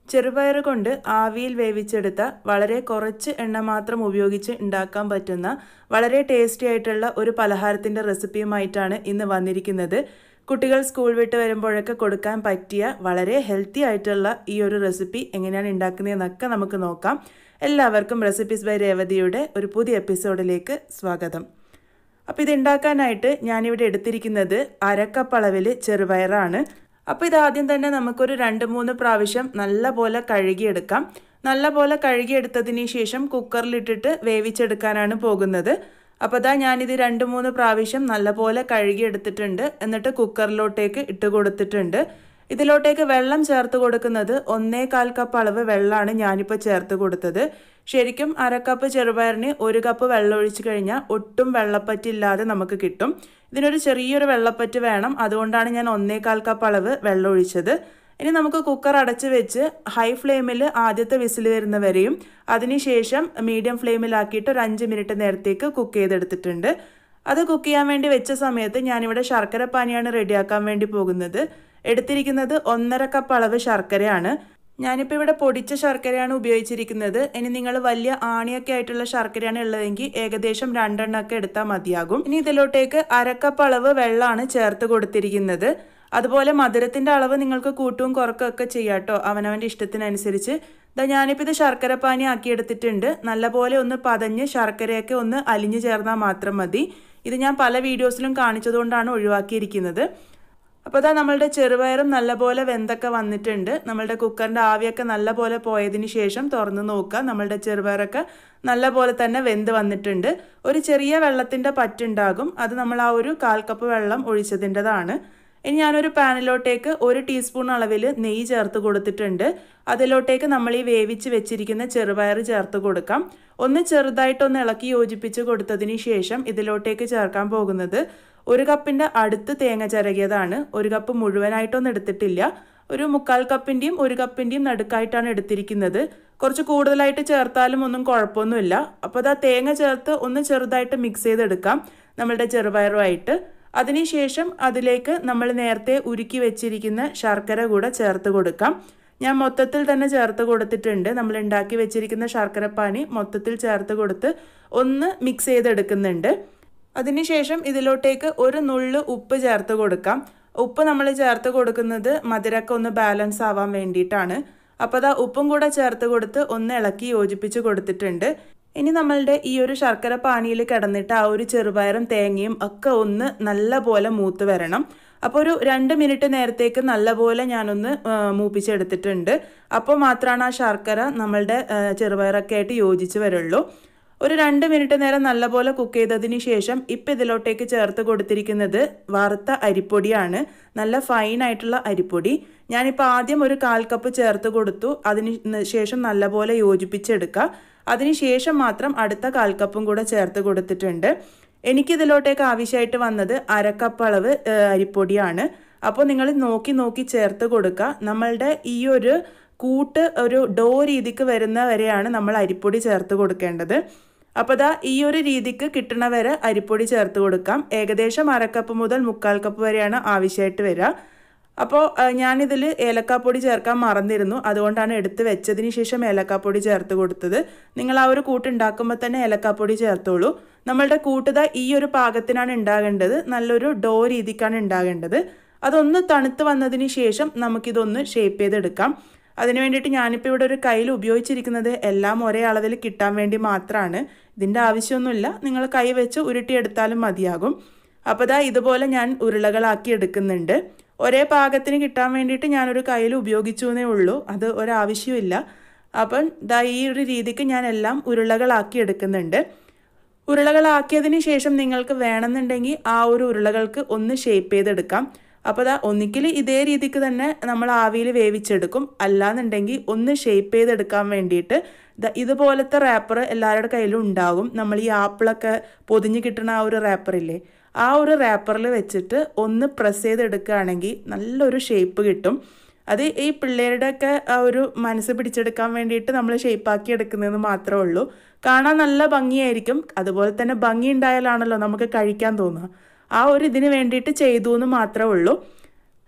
ചെറുപയർ കൊണ്ട് ആവിയിൽ വേവിച്ചെടുത്ത വളരെ കുറച്ച് എണ്ണ മാത്രം ഉപയോഗിച്ച് ഉണ്ടാക്കാൻ പറ്റുന്ന വളരെ ടേസ്റ്റി ആയിട്ടുള്ള ഒരു പലഹാരത്തിൻ്റെ റെസിപ്പിയുമായിട്ടാണ് ഇന്ന് വന്നിരിക്കുന്നത് കുട്ടികൾ സ്കൂൾ വിട്ട് വരുമ്പോഴൊക്കെ കൊടുക്കാൻ പറ്റിയ വളരെ ഹെൽത്തി ആയിട്ടുള്ള ഈ ഒരു റെസിപ്പി എങ്ങനെയാണ് ഉണ്ടാക്കുന്നതെന്നൊക്കെ നമുക്ക് നോക്കാം എല്ലാവർക്കും റെസിപ്പീസ് ബൈ രേവതിയുടെ ഒരു പുതിയ എപ്പിസോഡിലേക്ക് സ്വാഗതം അപ്പോൾ ഇത് ഉണ്ടാക്കാനായിട്ട് ഞാനിവിടെ എടുത്തിരിക്കുന്നത് അരക്കപ്പളവിൽ ചെറുപയറാണ് അപ്പോൾ ഇത് ആദ്യം തന്നെ നമുക്കൊരു രണ്ട് മൂന്ന് പ്രാവശ്യം നല്ല പോലെ കഴുകിയെടുക്കാം നല്ല പോലെ കഴുകിയെടുത്തതിന് ശേഷം കുക്കറിലിട്ടിട്ട് വേവിച്ചെടുക്കാനാണ് പോകുന്നത് അപ്പോൾ അതാ ഞാനിത് രണ്ട് മൂന്ന് പ്രാവശ്യം നല്ലപോലെ കഴുകിയെടുത്തിട്ടുണ്ട് എന്നിട്ട് കുക്കറിലോട്ടേക്ക് ഇട്ട് കൊടുത്തിട്ടുണ്ട് ഇതിലോട്ടേക്ക് വെള്ളം ചേർത്ത് കൊടുക്കുന്നത് ഒന്നേ കാൽ കപ്പ് അളവ് വെള്ളമാണ് ഞാനിപ്പോൾ ചേർത്ത് കൊടുത്തത് ശരിക്കും അര കപ്പ് ചെറുപയറിന് ഒരു കപ്പ് വെള്ളം ഒഴിച്ച് കഴിഞ്ഞാൽ ഒട്ടും വെള്ളപ്പറ്റില്ലാതെ നമുക്ക് കിട്ടും ഇതിനൊരു ചെറിയൊരു വെള്ളപ്പറ്റ് വേണം അതുകൊണ്ടാണ് ഞാൻ ഒന്നേകാൽ കപ്പ് അളവ് വെള്ളം ഒഴിച്ചത് ഇനി നമുക്ക് കുക്കർ അടച്ച് വെച്ച് ഹൈ ഫ്ലെയിമിൽ ആദ്യത്തെ വിസിൽ വരുന്നവരെയും അതിനുശേഷം മീഡിയം ഫ്ലെയിമിലാക്കിയിട്ട് ഒരു അഞ്ച് മിനിറ്റ് നേരത്തേക്ക് കുക്ക് ചെയ്തെടുത്തിട്ടുണ്ട് അത് കുക്ക് ചെയ്യാൻ വേണ്ടി വെച്ച സമയത്ത് ഞാനിവിടെ ശർക്കര പാനിയാണ് റെഡിയാക്കാൻ വേണ്ടി പോകുന്നത് എടുത്തിരിക്കുന്നത് ഒന്നര കപ്പ് അളവ് ശർക്കരയാണ് ഞാനിപ്പോൾ ഇവിടെ പൊടിച്ച ശർക്കരയാണ് ഉപയോഗിച്ചിരിക്കുന്നത് ഇനി നിങ്ങൾ വലിയ ആണിയൊക്കെ ആയിട്ടുള്ള ശർക്കരയാണ് ഉള്ളതെങ്കിൽ ഏകദേശം രണ്ടെണ്ണമൊക്കെ എടുത്താൽ മതിയാകും ഇനി ഇതിലോട്ടേക്ക് അരക്കപ്പ് അളവ് വെള്ളമാണ് ചേർത്ത് കൊടുത്തിരിക്കുന്നത് അതുപോലെ മധുരത്തിൻ്റെ അളവ് നിങ്ങൾക്ക് കൂട്ടും കുറക്കുകയൊക്കെ ചെയ്യാം കേട്ടോ അവനവൻ്റെ ഇഷ്ടത്തിനനുസരിച്ച് ഇതാ ഞാനിപ്പോൾ ഇത് ശർക്കര പാനി ആക്കി എടുത്തിട്ടുണ്ട് നല്ലപോലെ ഒന്ന് പതഞ്ഞ് ശർക്കരയൊക്കെ ഒന്ന് അലിഞ്ഞു ചേർന്നാൽ മാത്രം മതി ഇത് ഞാൻ പല വീഡിയോസിലും കാണിച്ചതുകൊണ്ടാണ് ഒഴിവാക്കിയിരിക്കുന്നത് അപ്പോൾ അതാ നമ്മളുടെ ചെറുപയറും നല്ലപോലെ വെന്തൊക്കെ വന്നിട്ടുണ്ട് നമ്മളുടെ കുക്കറിൻ്റെ ആവിയൊക്കെ നല്ലപോലെ പോയതിന് ശേഷം തുറന്ന് നോക്കുക നമ്മളുടെ ചെറുപയറൊക്കെ നല്ലപോലെ തന്നെ വെന്ത് വന്നിട്ടുണ്ട് ഒരു ചെറിയ വെള്ളത്തിൻ്റെ പറ്റുണ്ടാകും അത് നമ്മൾ ആ ഒരു കാൽ കപ്പ് വെള്ളം ഒഴിച്ചതിൻ്റെതാണ് ഇനി ഞാനൊരു പാനിലോട്ടേക്ക് ഒരു ടീസ്പൂൺ അളവിൽ നെയ്യ് ചേർത്ത് കൊടുത്തിട്ടുണ്ട് അതിലോട്ടേക്ക് നമ്മൾ ഈ വേവിച്ച് വെച്ചിരിക്കുന്ന ചെറുപയർ ചേർത്ത് കൊടുക്കാം ഒന്ന് ചെറുതായിട്ടൊന്ന് ഇളക്കി യോജിപ്പിച്ച് കൊടുത്തതിന് ശേഷം ഇതിലോട്ടേക്ക് ചേർക്കാൻ പോകുന്നത് ഒരു കപ്പിൻ്റെ അടുത്ത് തേങ്ങ ചിരകിയതാണ് ഒരു കപ്പ് മുഴുവനായിട്ടൊന്നും എടുത്തിട്ടില്ല ഒരു മുക്കാൽ കപ്പിൻ്റെയും ഒരു കപ്പിൻ്റെയും നടുക്കായിട്ടാണ് എടുത്തിരിക്കുന്നത് കുറച്ച് കൂടുതലായിട്ട് ചേർത്താലും ഒന്നും കുഴപ്പമൊന്നുമില്ല അപ്പോൾ അത് ആ തേങ്ങ ചേർത്ത് ഒന്ന് ചെറുതായിട്ട് മിക്സ് ചെയ്തെടുക്കാം നമ്മളുടെ ചെറുപയറുമായിട്ട് അതിനുശേഷം അതിലേക്ക് നമ്മൾ നേരത്തെ ഉരുക്കി വെച്ചിരിക്കുന്ന ശർക്കര കൂടെ ചേർത്ത് കൊടുക്കാം ഞാൻ മൊത്തത്തിൽ തന്നെ ചേർത്ത് കൊടുത്തിട്ടുണ്ട് നമ്മൾ ഉണ്ടാക്കി വെച്ചിരിക്കുന്ന ശർക്കര പാനി മൊത്തത്തിൽ ചേർത്ത് കൊടുത്ത് ഒന്ന് മിക്സ് ചെയ്തെടുക്കുന്നുണ്ട് അതിനുശേഷം ഇതിലോട്ടേക്ക് ഒരു നുള്ളു ഉപ്പ് ചേർത്ത് കൊടുക്കാം ഉപ്പ് നമ്മൾ ചേർത്ത് കൊടുക്കുന്നത് മധുരമൊക്കെ ഒന്ന് ബാലൻസ് ആവാൻ വേണ്ടിയിട്ടാണ് അപ്പോൾ അതാ ഉപ്പും കൂടെ ചേർത്ത് കൊടുത്ത് ഒന്ന് ഇളക്കി യോജിപ്പിച്ച് കൊടുത്തിട്ടുണ്ട് ഇനി നമ്മളുടെ ഈ ഒരു ശർക്കര പാനിയിൽ കിടന്നിട്ട് ആ ഒരു ചെറുപയറും തേങ്ങയും ഒക്കെ ഒന്ന് നല്ല പോലെ മൂത്ത് വരണം അപ്പോൾ ഒരു രണ്ട് മിനിറ്റ് നേരത്തേക്ക് നല്ലപോലെ ഞാനൊന്ന് മൂപ്പിച്ചെടുത്തിട്ടുണ്ട് അപ്പോൾ മാത്രമാണ് ആ ശർക്കര നമ്മളുടെ ചെറുപയറൊക്കെ ആയിട്ട് യോജിച്ച് വരുള്ളൂ ഒരു രണ്ട് മിനിറ്റ് നേരം നല്ലപോലെ കുക്ക് ചെയ്തതിന് ശേഷം ഇപ്പം ഇതിലോട്ടേക്ക് ചേർത്ത് കൊടുത്തിരിക്കുന്നത് വറുത്ത അരിപ്പൊടിയാണ് നല്ല ഫൈൻ ആയിട്ടുള്ള അരിപ്പൊടി ഞാനിപ്പോൾ ആദ്യം ഒരു കാൽ കപ്പ് ചേർത്ത് കൊടുത്തു അതിന് ശേഷം നല്ലപോലെ യോജിപ്പിച്ചെടുക്കുക അതിനുശേഷം മാത്രം അടുത്ത കാൽ കപ്പും കൂടെ ചേർത്ത് കൊടുത്തിട്ടുണ്ട് എനിക്കിതിലോട്ടേക്ക് ആവശ്യമായിട്ട് വന്നത് അരക്കപ്പ് അളവ് അരിപ്പൊടിയാണ് അപ്പോൾ നിങ്ങൾ നോക്കി നോക്കി ചേർത്ത് കൊടുക്കുക നമ്മളുടെ ഈ ഒരു കൂട്ട് ഒരു ഡോ രീതിക്ക് വരുന്ന വരെയാണ് നമ്മൾ അരിപ്പൊടി ചേർത്ത് കൊടുക്കേണ്ടത് അപ്പോൾ ദാ ഈ ഒരു രീതിക്ക് കിട്ടണ വരെ അരിപ്പൊടി ചേർത്ത് കൊടുക്കാം ഏകദേശം അരക്കപ്പ് മുതൽ മുക്കാൽ കപ്പ് വരെയാണ് ആവശ്യമായിട്ട് വരിക അപ്പോൾ ഞാനിതിൽ ഏലക്കാപ്പൊടി ചേർക്കാൻ മറന്നിരുന്നു അതുകൊണ്ടാണ് എടുത്ത് വെച്ചതിന് ശേഷം ഏലക്കാപ്പൊടി ചേർത്ത് കൊടുത്തത് നിങ്ങൾ ആ ഒരു കൂട്ട് ഉണ്ടാക്കുമ്പോൾ തന്നെ ഏലക്കാപ്പൊടി ചേർത്തോളൂ നമ്മളുടെ കൂട്ടുത ഈ ഒരു പാകത്തിനാണ് ഉണ്ടാകേണ്ടത് നല്ലൊരു ഡോ രീതിക്കാണ് ഉണ്ടാകേണ്ടത് അതൊന്ന് തണുത്ത് വന്നതിന് ശേഷം നമുക്കിതൊന്ന് ഷേപ്പ് ചെയ്തെടുക്കാം അതിന് വേണ്ടിയിട്ട് ഞാനിപ്പോൾ ഇവിടെ ഒരു കയ്യിൽ ഉപയോഗിച്ചിരിക്കുന്നത് എല്ലാം ഒരേ അളവിൽ കിട്ടാൻ വേണ്ടി മാത്രമാണ് ഇതിൻ്റെ ആവശ്യമൊന്നുമില്ല നിങ്ങൾ കൈ വെച്ച് ഉരുട്ടിയെടുത്താലും മതിയാകും അപ്പോൾ ദാ ഇതുപോലെ ഞാൻ ഉരുളകളാക്കി എടുക്കുന്നുണ്ട് ഒരേ പാകത്തിന് കിട്ടാൻ വേണ്ടിയിട്ട് ഞാനൊരു കയ്യിൽ ഉപയോഗിച്ചു എന്നേ ഉള്ളൂ അത് ഒരാവശ്യമില്ല അപ്പം ദാ ഈ ഒരു രീതിക്ക് ഞാൻ എല്ലാം ഉരുളകളാക്കി എടുക്കുന്നുണ്ട് ഉരുളകളാക്കിയതിന് ശേഷം നിങ്ങൾക്ക് വേണമെന്നുണ്ടെങ്കിൽ ആ ഒരു ഉരുളകൾക്ക് ഒന്ന് ഷേപ്പ് ചെയ്തെടുക്കാം അപ്പോൾ ദാ ഒന്നിക്കിൽ ഇതേ രീതിക്ക് തന്നെ നമ്മൾ ആവിയിൽ വേവിച്ചെടുക്കും അല്ലാന്നുണ്ടെങ്കിൽ ഒന്ന് ഷേപ്പ് ചെയ്തെടുക്കാൻ വേണ്ടിയിട്ട് ഇതുപോലത്തെ റാപ്പർ എല്ലാവരുടെ കയ്യിലും ഉണ്ടാകും നമ്മൾ ഈ ആപ്പിളൊക്കെ പൊതിഞ്ഞ് കിട്ടുന്ന ആ ഒരു റാപ്പറില്ലേ ആ ഒരു റാപ്പറിൽ വെച്ചിട്ട് ഒന്ന് പ്രസ് ചെയ്തെടുക്കുകയാണെങ്കിൽ നല്ലൊരു ഷേപ്പ് കിട്ടും അത് ഈ പിള്ളേരുടെയൊക്കെ ആ ഒരു മനസ്സ് പിടിച്ചെടുക്കാൻ വേണ്ടിയിട്ട് നമ്മൾ ഷേപ്പാക്കി എടുക്കുന്നതെന്ന് മാത്രമേ ഉള്ളൂ കാണാൻ നല്ല ഭംഗിയായിരിക്കും അതുപോലെ തന്നെ ഭംഗി ഉണ്ടായാലാണല്ലോ നമുക്ക് കഴിക്കാൻ തോന്നുക ആ ഒരു ഇതിന് വേണ്ടിയിട്ട് ചെയ്തു എന്ന് മാത്രമേ ഉള്ളൂ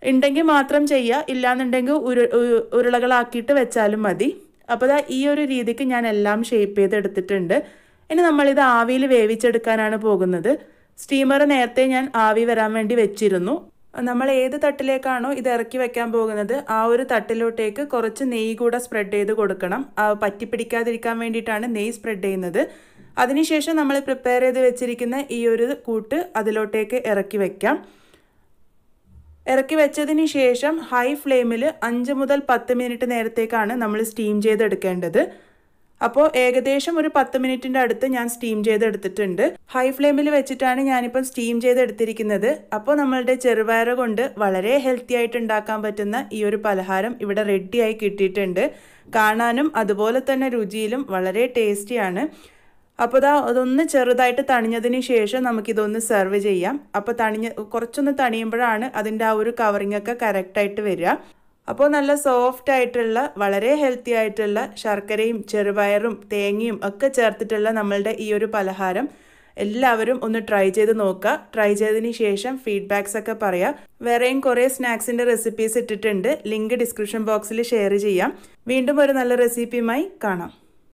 ഉണ്ടെങ്കിൽ മാത്രം ചെയ്യുക ഇല്ലാന്നുണ്ടെങ്കിൽ ഉരു ഉ- ഉരുളകളാക്കിയിട്ട് വെച്ചാലും മതി അപ്പോൾ ദാ ഈ ഒരു രീതിക്ക് ഞാൻ എല്ലാം ഷേപ്പ് ചെയ്തെടുത്തിട്ടുണ്ട് ഇനി നമ്മളിത് ആവിയിൽ വേവിച്ചെടുക്കാനാണ് പോകുന്നത് സ്റ്റീമർ നേരത്തെ ഞാൻ ആവി വരാൻ വേണ്ടി വെച്ചിരുന്നു നമ്മൾ ഏത് തട്ടിലേക്കാണോ ഇത് ഇറക്കി വെക്കാൻ പോകുന്നത് ആ ഒരു തട്ടിലോട്ടേക്ക് കുറച്ച് നെയ്യ് കൂടെ സ്പ്രെഡ് ചെയ്ത് കൊടുക്കണം ആ പറ്റിപ്പിടിക്കാതിരിക്കാൻ വേണ്ടിയിട്ടാണ് നെയ്യ് സ്പ്രെഡ് ചെയ്യുന്നത് അതിനുശേഷം നമ്മൾ പ്രിപ്പയർ ചെയ്ത് വെച്ചിരിക്കുന്ന ഈ ഒരു കൂട്ട് അതിലോട്ടേക്ക് ഇറക്കി വെക്കാം ഇറക്കി വെച്ചതിന് ശേഷം ഹൈ ഫ്ലെയിമിൽ അഞ്ച് മുതൽ പത്ത് മിനിറ്റ് നേരത്തേക്കാണ് നമ്മൾ സ്റ്റീം ചെയ്തെടുക്കേണ്ടത് അപ്പോൾ ഏകദേശം ഒരു പത്ത് മിനിറ്റിൻ്റെ അടുത്ത് ഞാൻ സ്റ്റീം ചെയ്തെടുത്തിട്ടുണ്ട് ഹൈ ഫ്ലെയിമിൽ വെച്ചിട്ടാണ് ഞാനിപ്പം സ്റ്റീം ചെയ്തെടുത്തിരിക്കുന്നത് അപ്പോൾ നമ്മളുടെ ചെറുപയർ കൊണ്ട് വളരെ ഹെൽത്തി ആയിട്ട് ഉണ്ടാക്കാൻ പറ്റുന്ന ഈ ഒരു പലഹാരം ഇവിടെ റെഡിയായി കിട്ടിയിട്ടുണ്ട് കാണാനും അതുപോലെ തന്നെ രുചിയിലും വളരെ ടേസ്റ്റിയാണ് അപ്പോൾ ഇതാ അതൊന്ന് ചെറുതായിട്ട് തണിഞ്ഞതിന് ശേഷം നമുക്കിതൊന്ന് സെർവ് ചെയ്യാം അപ്പോൾ തണിഞ്ഞ് കുറച്ചൊന്ന് തണിയുമ്പോഴാണ് അതിൻ്റെ ആ ഒരു കവറിങ് ഒക്കെ കറക്റ്റായിട്ട് വരിക അപ്പോൾ നല്ല സോഫ്റ്റ് ആയിട്ടുള്ള വളരെ ഹെൽത്തി ആയിട്ടുള്ള ശർക്കരയും ചെറുപയറും തേങ്ങയും ഒക്കെ ചേർത്തിട്ടുള്ള നമ്മളുടെ ഈ ഒരു പലഹാരം എല്ലാവരും ഒന്ന് ട്രൈ ചെയ്ത് നോക്കുക ട്രൈ ചെയ്തതിന് ശേഷം ഫീഡ്ബാക്സ് ഒക്കെ പറയാം വേറെയും കുറേ സ്നാക്സിൻ്റെ റെസിപ്പീസ് ഇട്ടിട്ടുണ്ട് ലിങ്ക് ഡിസ്ക്രിപ്ഷൻ ബോക്സിൽ ഷെയർ ചെയ്യാം വീണ്ടും ഒരു നല്ല റെസിപ്പിയുമായി കാണാം